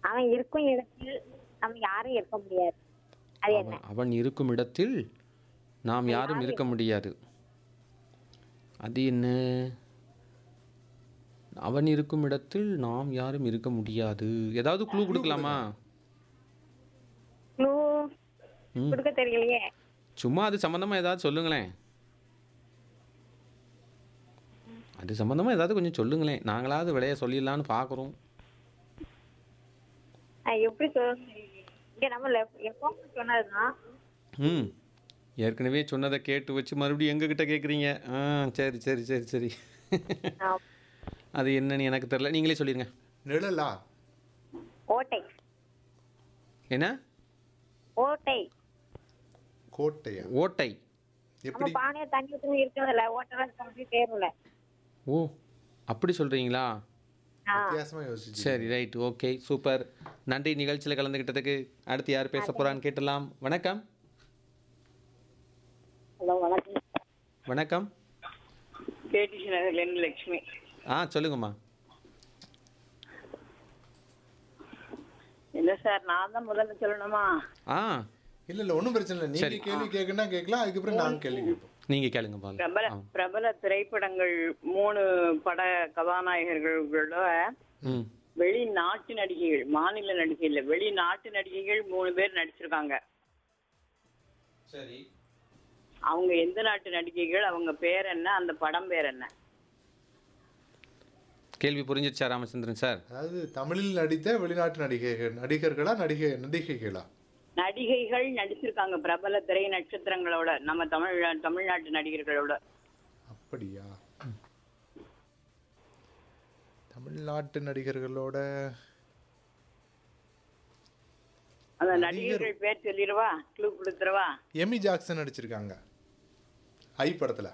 அவன் இருக்கும் இடத்தில் நம்ம யாரும் இருக்க முடியாது அது என்ன அவன் அவன் இருக்கும் இடத்தில் நாம் யாரும் இருக்க முடியாது அது என்ன அவன் இருக்கும் இடத்தில் நாம் யாரும் இருக்க முடியாது ஏதாவது க்ளூ கொடுக்கலாமா க்ளூ ம். கொடுக்க தெரியலையே சும்மா அது சம்மந்தமாக ஏதாவது சொல்லுங்களேன் அது சம்மந்தமாக ஏதாவது கொஞ்சம் சொல்லுங்களேன் நாங்களாவது விளைய சொல்லிடலான்னு பார்க்குறோம் அஹ் எப்படி சொல்ல இங்க நம்ம எப்பவும் சொன்னதுதான் ம் ஏற்கனவே சொன்னதை கேட்டு வச்சு மறுபடியும் எங்ககிட்ட கேட்குறீங்க ஆ சரி சரி சரி சரி ஆஹ் அது என்னன்னு எனக்கு தெரில நீங்களே சொல்லிடுங்க நிழலா ஓட்டை என்ன ஓட்டை கோட்டையா ஓட்டை நம்ம எப்படி பானையை தண்ணி ஊற்றி இருக்கிறதுல ஓட்டெல்லாம் தம்பி தேர்வுல ஓ அப்படி சொல்கிறீங்களா ஆஹ் வித்தியாசமா யோசிச்சு சரி ரைட் ஓகே சூப்பர் நன்றி நிகழ்ச்சியில் கலந்துக்கிட்டதுக்கு அடுத்து யார் பேச போகிறான்னு கேட்டலாம் வணக்கம் ஹலோ வணக்கம் வணக்கம் கேடிசி நகர்லேருந்து லட்சுமி ஆ சொல்லுங்கம்மா இல்லை சார் நான் தான் முதல்ல சொல்லணுமா ஆ இல்ல இல்ல ஒண்ணும் பிரச்சனை இல்லை நீங்க கேள்வி கேட்கணும்னா கேட்கலாம் அதுக்கப்புறம் நாங்க கேள்வி கேட்போம் நீங்கள் கேளுங்க பால் பிரபல பிரபல திரைப்படங்கள் மூணு பட கதாநாயகர்களோட ம் வெளிநாட்டு நடிகைகள் மாநில நடிகை இல்ல வெளிநாட்டு நடிகைகள் மூணு பேர் நடிச்சிருக்காங்க சரி அவங்க எந்த நாட்டு நடிகைகள் அவங்க பேர் என்ன அந்த படம் பேர் என்ன கேள்வி புரிஞ்சிருச்சா ராமச்சந்திரன் சார் அதாவது தமிழில் நடித்த வெளிநாட்டு நடிகைகள் நடிகர்களா நடிகை நடிகைகளா நடிகைகள் நடிச்சிருக்காங்க பிரபல திரை நட்சத்திரங்களோட நம்ம தமிழ் தமிழ்நாட்டு நடிகர்களோட அப்படியா தமிழ்நாட்டு நடிகர்களோட அந்த நடிகர்கள் பேர் சொல்லிடவா க்ளூ கொடுத்துருவா எமி ஜாக்சன் நடிச்சிருக்காங்க ஐ படத்துல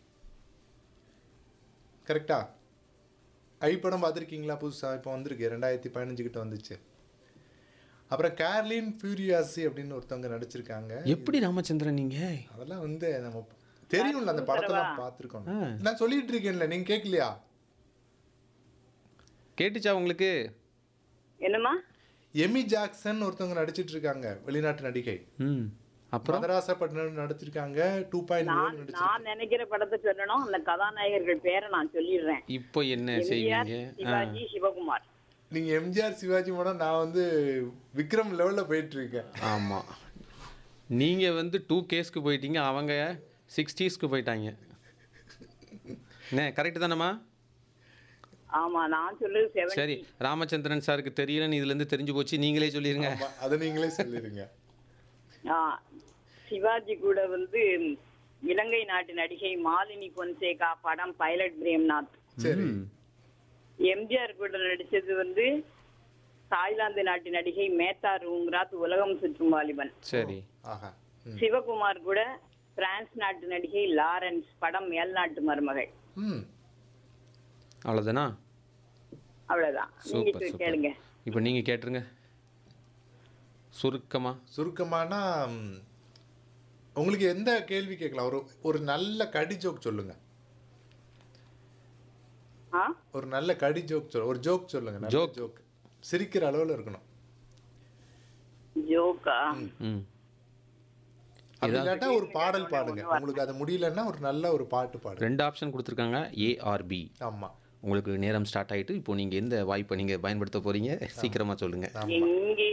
கரெக்டா ஐ படம் பார்த்துருக்கீங்களா புதுசா இப்போ வந்திருக்கு ரெண்டாயிரத்தி பதினஞ்சு கிட்ட வந்துச்சு அப்புறம் கேர்லின் ஃபியூரியாசி அப்படின்னு ஒருத்தவங்க நடிச்சிருக்காங்க எப்படி ராமச்சந்திரன் நீங்கள் அதெல்லாம் வந்து நம்ம தெரியும்ல அந்த படத்தெல்லாம் பார்த்துருக்கோம் நான் சொல்லிட்டு இருக்கேன்ல நீங்க கேட்கலையா கேட்டுச்சா உங்களுக்கு என்னம்மா எமி ஜாக்சன் ஒருத்தவங்க நடிச்சிட்டு இருக்காங்க வெளிநாட்டு நடிகை ம் அப்புறம் மதராசப்பட்டினம் நடிச்சிருக்காங்க டூ பாயிண்ட் நான் நான் நினைக்கிற படத்தை சொல்லணும் அந்த கதாநாயகர்கள் பேரை நான் சொல்லிடுறேன் இப்போ என்ன எம்ஜிஆர் செய்வீங்க ஆ சிவாஜி சிவகுமார் நீங்க எம்ஜிஆர் சிவாஜி படம் நான் வந்து விக்ரம் லெவல்ல போயிட்டு இருக்கேன் ஆமாம் நீங்கள் வந்து டூ கேஸ்க்கு போயிட்டீங்க அவங்க சிக்ஸ்டீஸ்க்கு போயிட்டாங்க என்ன கரெக்டு தானேம்மா ஆமா நான் சொல்றது செவன் சரி ராமச்சந்திரன் சாருக்கு தெரியலன்னு இதுலேருந்து தெரிஞ்சு போச்சு நீங்களே சொல்லிடுங்க ஆமா, அதை நீங்களே சொல்லிடுங்க சிவாஜி கூட வந்து இலங்கை நாட்டு நடிகை மாலினி பொன்சேகா படம் பைலட் பிரேம்நாத் சரி ம். எம்ஜிஆர் கூட நடிச்சது வந்து தாய்லாந்து நாட்டு நடிகை மேத்தா ரூங்ராத் உலகம் சுற்றும் வாலிபன் சரி ஆஹா ம். சிவகுமார் கூட பிரான்ஸ் நாட்டு நடிகை லாரன்ஸ் படம் மேல் நாட்டு மருமகள் ம் அவ்வளோதானா அவ்வளவுதான் நீங்க சூப்பர் இப்ப கேளுங்க சூப்பர் இப்போ நீங்கள் கேட்டுருங்க சுருக்கமா சுருக்கமானா ம், உங்களுக்கு எந்த கேள்வி கேட்கலாம் ஒரு ஒரு நல்ல கடி ஜோக் சொல்லுங்க ஆ ஒரு நல்ல கடி ஜோக் சொல்லுங்க ஒரு ஜோக் சொல்லுங்க நல்ல Joke. ஜோக் சிரிக்கிற அளவுல இருக்கணும் ஜோக்கா ம் அப்படி இல்லாட்டா ஒரு பாடல் பாடுங்க உங்களுக்கு அது முடியலன்னா ஒரு நல்ல ஒரு பாட்டு பாடுங்க ரெண்டு ஆப்ஷன் கொடுத்துருக்காங்க ஏஆர்பி ஆமா உங்களுக்கு நேரம் ஸ்டார்ட் ஆயிட்டு இப்போ நீங்கள் எந்த வாய்ப்பை நீங்கள் பயன்படுத்த போறீங்க சீக்கிரமாக சொல்லுங்கள் எங்கே